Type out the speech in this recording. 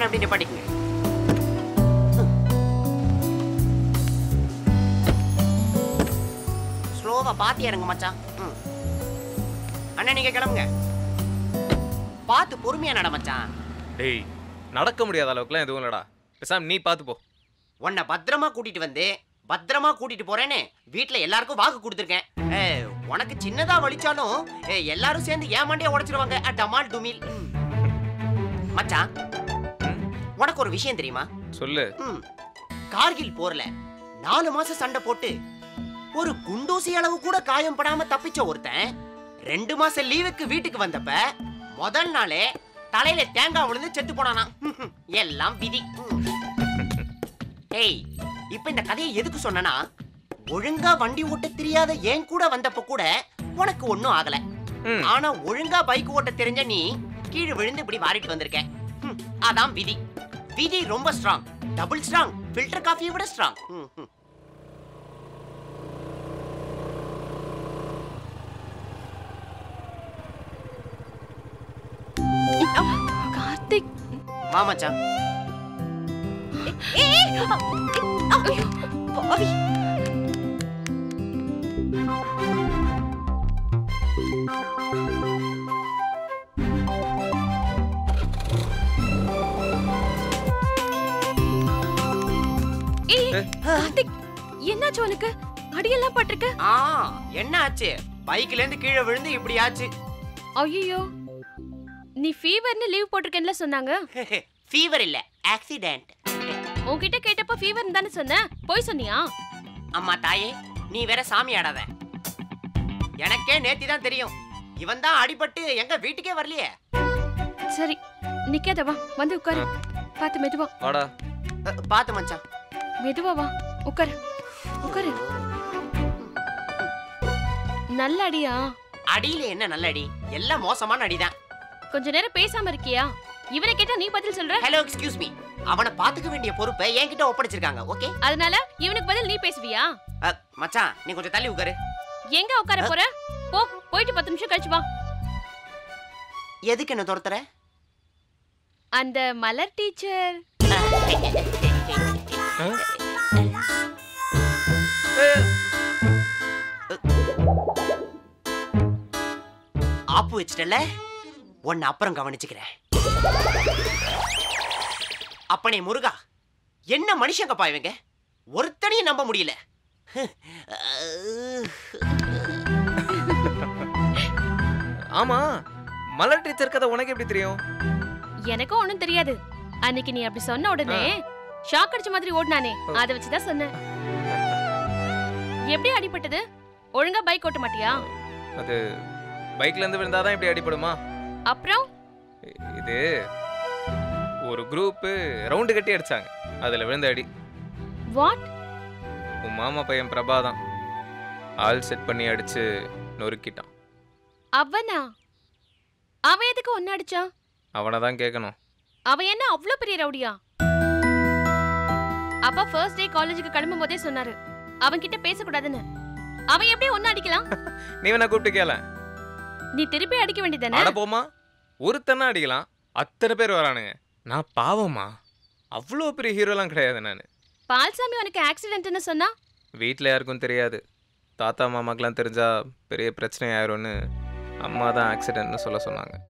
அப்படி நிப்பாட்டிக்கங்க ஸ்லோவா பாத்து இறங்க மச்சான் ம். அண்ணா நீங்க கிளம்புங்க பார்த்து பொறுமையா நட மச்சான் டேய் நடக்க முடியாத அளவுக்குலாம் எதுவும் இல்லடா பேசாம நீ பார்த்து போ உன்னை பத்திரமா கூட்டிட்டு வந்து பத்திரமா கூட்டிட்டு போறேன்னு வீட்ல எல்லாருக்கும் வாக்கு கொடுத்துருக்கேன் ஏய், உனக்கு சின்னதா வலிச்சாலும் ஏய், எல்லாரும் சேர்ந்து ஏமாண்டியா உடைச்சிருவாங்க அ, டமால் டுமில் ம். மச்சான் உனக்கு ஒரு விஷயம் தெரியுமா சொல்லு ம். கார்கில் போர்ல நாலு மாசம் சண்டை போட்டு ஒரு குண்டூசி அளவு கூட காயம் படாம தப்பிச்ச ஒருத்தன் ரெண்டு மாசம் லீவுக்கு வீட்டுக்கு வந்தப்ப முதல் நாளே தலையில தேங்காய் விழுந்து செத்து போனானா எல்லாம் விதி ம். ஏய் இப்ப இந்த கதையை எதுக்கு சொன்னனா ஒழுங்கா வண்டி ஓட்ட தெரியாத என் கூட வந்தப்ப கூட உனக்கு ஒண்ணும் ஆகல ம். ஆனா ஒழுங்கா பைக் ஓட்ட தெரிஞ்ச நீ கீழே விழுந்து இப்படி வாரிட்டு வந்திருக்க ம், அதான் விதி விதி ரொம்ப ஸ்ட்ராங் டபுள் ஸ்ட்ராங் ஃபில்டர் காஃபியை விட ஸ்ட்ராங் கார்த்திக் வா மச்சான் ஐயோ பாவி ஏய் கார்த்திக் என்னாச்சு உனக்கு அடியெல்லாம் பட்டிருக்கு ஆ என்ன ஆச்சு பைக்ல இருந்து கீழே விழுந்து இப்படி ஆச்சு ஐயோ நீ ஃபீவர்னு லீவ் போட்டிருக்கேன்ல சொன்னாங்க ஃபீவர் இல்ல ஆக்சிடென்ட் உன்கிட்ட கேட்டப்ப ஃபீவர் தானே சொன்ன போய் சொன்னியா அம்மா தாயே நீ வேற சாமி ஆடாத எனக்கே நேத்தி தான் தெரியும் இவன் தான் அடிபட்டு எங்க வீட்டுக்கே வரலையே சரி நிக்காத வா வந்து உட்காரு பார்த்து மெதுவா வாடா அ, பாத்து மச்சான் மெதுவா வா உட்காரு உட்காரு நல்ல அடியா அடியில என்ன நல்ல அடி எல்லாம் மோசமான அடிதான் கொஞ்ச நேரம் பேசாம இருக்கியா இவனை கேட்டா நீ பதில் சொல்ற ஹலோ எக்ஸ்கியூஸ் மீ அவனை பாத்துக்க வேண்டிய பொறுப்பை என்கிட்ட ஒப்படைச்சிருக்காங்க ஓகே அதனால இவனுக்கு பதில் நீ பேசுவியா மச்சான் நீ கொஞ்சம் தள்ளி உட்காரு எங்க உட்கார போற போ போயிட்டு பத்து நிமிஷம் கழிச்சு வா எதுக்கு என்ன துரத்துற அந்த மலர் டீச்சர் ஆப்பு வச்சிட்டல உன்னை அப்புறம் கவனிச்சுக்கிறேன் அப்பனே முருகா என்ன மனுஷங்கப்பா இவங்க ஒருத்தனையும் நம்ப முடியல ஆமா மலர் டீச்சர் கதை உனக்கு எப்படி தெரியும் எனக்கும் ஒண்ணும் தெரியாது அன்னைக்கு நீ அப்படி சொன்ன உடனே ஷாக் அடிச்ச மாதிரி ஓடுனானே அத வச்சுதான் சொன்னேன் எப்படி அடிபட்டது ஒழுங்கா பைக் ஓட்ட மாட்டியா அது பைக்ல இருந்து விழுந்தாதான் இப்படி அடிபடுமா அப்புறம் இது ஒரு குரூப்பு ரவுண்டு கட்டி அடிச்சாங்க அதுல விழுந்த அடி வாட் உன் மாமா பையன் பிரபாதான் ஆள் செட் பண்ணி அடிச்சு நொறுக்கிட்டான் அவனா அவன் எதுக்கு ஒன்னு அடிச்சான் அவனை தான் கேட்கணும் அவன் என்ன அவ்ளோ பெரிய ரவுடியா அப்பா ஃபர்ஸ்ட் டே காலேஜுக்கு கிளம்பும் போதே சொன்னாரு அவன் கிட்ட பேசக்கூடாதுன்னு அவன் எப்படி ஒன்னு அடிக்கலாம் நீ வேணா கூப்பிட்டு கேள நீ திருப்பி அடிக்க வேண்டியதானே அட போமா ஒருத்தனா அடிக்கலாம் அத்தனை பேர் வரானுங்க நான் பாவமா அவ்வளோ பெரிய ஹீரோலாம் கிடையாது நான் பால்சாமி உனக்கு ஆக்சிடென்ட்னு சொன்னா வீட்டில் யாருக்கும் தெரியாது தாத்தா மாமாக்கெலாம் தெரிஞ்சா பெரிய பிரச்சனை ஆயிரும்னு அம்மா தான் ஆக்சிடென்ட்னு சொல்ல சொன்னாங்க